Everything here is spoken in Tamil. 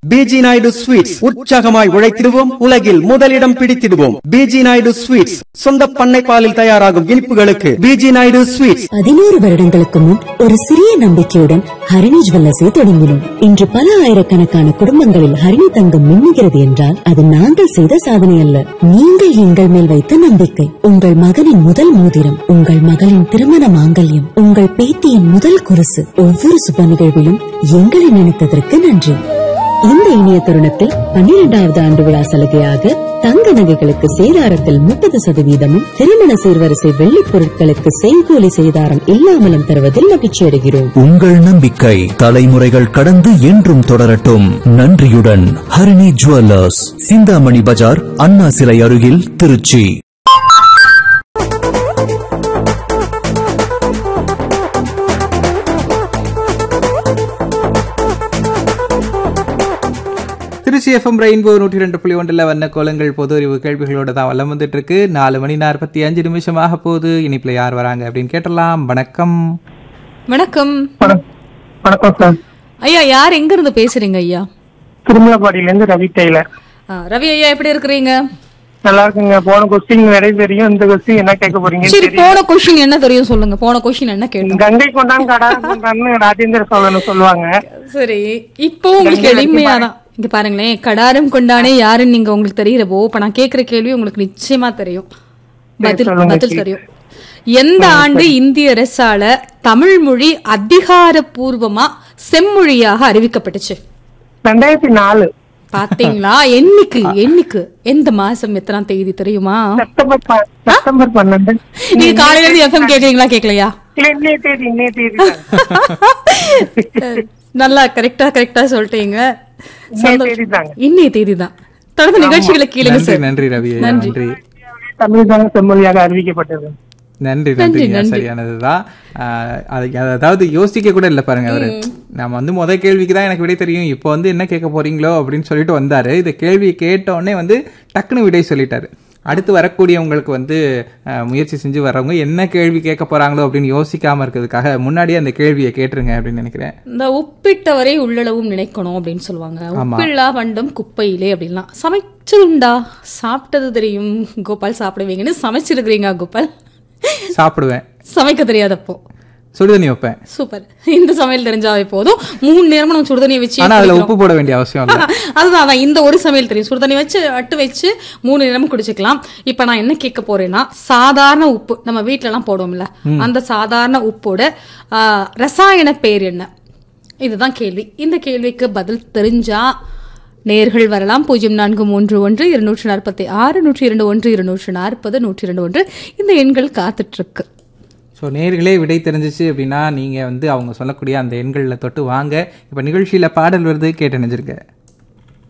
பிஜி நாயுடு ஸ்வீட்ஸ் உற்சாகமாய் உழைத்திடுவோம் உலகில் முதலிடம் பிடித்திடுவோம் பிஜி நாயுடு ஸ்வீட்ஸ் சொந்த பண்ணை பாலில் தயாராகும் இனிப்புகளுக்கு பிஜி நாயுடு ஸ்வீட்ஸ் பதினோரு வருடங்களுக்கு முன் ஒரு சிறிய நம்பிக்கையுடன் ஹரிணி ஜுவல்லர்ஸை தொடங்கினோம் இன்று பல ஆயிரக்கணக்கான குடும்பங்களில் ஹரிணி தங்கம் மின்னுகிறது என்றால் அது நாங்கள் செய்த சாதனை அல்ல நீங்கள் எங்கள் மேல் வைத்த நம்பிக்கை உங்கள் மகனின் முதல் மோதிரம் உங்கள் மகளின் திருமண மாங்கல்யம் உங்கள் பேத்தியின் முதல் குருசு ஒவ்வொரு சுப நிகழ்விலும் எங்களை நினைத்ததற்கு நன்றி இந்த இனிய தருணத்தில் பன்னிரெண்டாவது ஆண்டு விழா சலுகையாக தங்க நகைகளுக்கு சேதாரத்தில் முப்பது சதவீதமும் திருமண சீர்வரிசை வெள்ளிப் பொருட்களுக்கு செய்கூலி சேதாரம் இல்லாமலும் தருவதில் மகிழ்ச்சி அடைகிறோம் உங்கள் நம்பிக்கை தலைமுறைகள் கடந்து என்றும் தொடரட்டும் நன்றியுடன் ஹரிணி ஜுவல்லர்ஸ் சிந்தாமணி பஜார் அண்ணா சிலை அருகில் திருச்சி திருச்சி எஃப்எம் ரெயின்போ நூற்றி ரெண்டு புள்ளி ஒன்றில் வண்ண கோலங்கள் பொது அறிவு கேள்விகளோட தான் வல்லம் வந்துட்டு இருக்கு நாலு மணி நாற்பத்தி அஞ்சு நிமிஷமாக போகுது இனிப்புல யார் வராங்க அப்படின்னு கேட்டலாம் வணக்கம் வணக்கம் வணக்கம் வணக்கம் சார் ஐயா யார் எங்க இருந்து பேசுறீங்க ஐயா திருமலப்பாடியில இருந்து ரவி டெய்லர் ஆ, ரவி ஐயா எப்படி இருக்கிறீங்க நல்லா இருக்குங்க போன கொஸ்டின் நிறைய தெரியும் இந்த கொஸ்டின் என்ன கேட்க போறீங்க சரி போன கொஸ்டின் என்ன தெரியும் சொல்லுங்க போன கொஸ்டின் என்ன கேட்டோம் கங்கை கொண்டான் கடா கொண்டான்னு ராஜேந்திர சோழன் சொல்லுவாங்க சரி இப்போ உங்களுக்கு எளிமையா தான் இங்க பாருங்களேன் கடாரம் கொண்டானே யாருன்னு நீங்க உங்களுக்கு தெரியறப்போ இப்ப நான் கேக்குற கேள்வி உங்களுக்கு நிச்சயமா தெரியும் பதில் சொல்லுங்க, பதில் சரி. தெரியும் எந்த ஆண்டு இந்திய அரசால தமிழ் மொழி அதிகாரப்பூர்வமா செம்மொழியாக அறிவிக்கப்பட்டுச்சு ரெண்டாயிரத்தி நாலு பாத்தீங்களா என்னைக்கு என்னைக்கு எந்த மாசம் எத்தனாம் தேதி தெரியுமா செப்டம்பர் ப- செப்டம்பர் பன்னெண்டு நீங்க காலையில இருந்து எஃப்எம் கேக்குறீங்களா கேக்கலையா இல்ல இன்னைய தேதி இன்னைய தேதி தான். நல்லா கரெக்டா கரெக்டா சொல்லிட்டீங்க இன்னைய தேதி தாங்க இன்னைய தேதி தான் தொடர்ந்து நிகழ்ச்சிகளை கேளுங்க நன்றி சார் நன்றி ரவி ஐயா, நன்றி. நன்றி தமிழ் தாங்க செம்மொழியாக அறிவிக்கப்பட்டது நன்றி நன்றி ஐயா, சரியானதுதான் ஆஹ், அது- அதாவது யோசிக்க கூட இல்லை பாருங்க அவரு நம்ம வந்து முத கேள்விக்கு தான் எனக்கு விடை தெரியும் இப்போ வந்து என்ன கேட்க போறீங்களோ அப்படின்னு சொல்லிட்டு வந்தாரு இந்த கேள்வியை கேட்ட உடனே வந்து டக்குன்னு விடை சொல்லிட்டாரு அடுத்து வரக்கூடியவங்களுக்கு வந்து ஆஹ், முயற்சி செஞ்சு வர்றவங்க என்ன கேள்வி கேட்க போறாங்களோ அப்படின்னு யோசிக்காம இருக்கிறதுக்காக முன்னாடியே அந்த கேள்வியை கேட்டுருங்க அப்படின்னு நினைக்கிறேன் இந்த உப்பிட்டவரை உள்ளளவும் நினைக்கணும் அப்படின்னு சொல்லுவாங்க உப்பில்லா வண்டம் குப்பையிலே அப்படின்லாம் சமைச்சதுண்டா சாப்பிட்டது தெரியும் கோபால் சாப்பிடுவீங்கன்னு சமைச்சிருக்கிறீங்க கோபால் சாப்பிடுவேன் சமைக்க தெரியாதப்போ சுடுதண்ணி வைப்பேன் சூப்பர் இந்த சமையல் தெரிஞ்சாவே போதும் மூணு நேரமும் நம்ம சுடுதண்ணியை வச்சு ஆனா அதுல குடிக்கிறோம். உப்பு போட வேண்டிய அவசியம் இல்லை அதுதான் அதான் இந்த ஒரு சமையல் தெரியும் சுடுதண்ணி வச்சு அட்டு வச்சு மூணு நேரமும் குடிச்சுக்கலாம் இப்ப நான் என்ன கேட்க போறேன்னா சாதாரண உப்பு நம்ம வீட்ல எல்லாம் போடுவோம்ல அந்த சாதாரண உப்போட ஆ, ரசாயன பேர் என்ன இதுதான் கேள்வி இந்த கேள்விக்கு பதில் தெரிஞ்சா நேர்கள் வரலாம் பூஜ்ஜியம் நான்கு மூன்று ஒன்று இருநூற்று நாற்பத்தி ஆறு நூற்றி இரண்டு ஒன்று இருநூற்று நாற்பது நூற்றி இரண்டு ஒன்று இந்த எண்கள் காத்துட்டு இருக்கு ஸோ நேர்களே விடை தெரிஞ்சிச்சு அப்படின்னா நீங்கள் வந்து அவங்க சொல்லக்கூடிய அந்த எண்களில் தொட்டு வாங்க இப்போ நிகழ்ச்சியில் பாடல் வருது கேட்டு நினைச்சிருக்க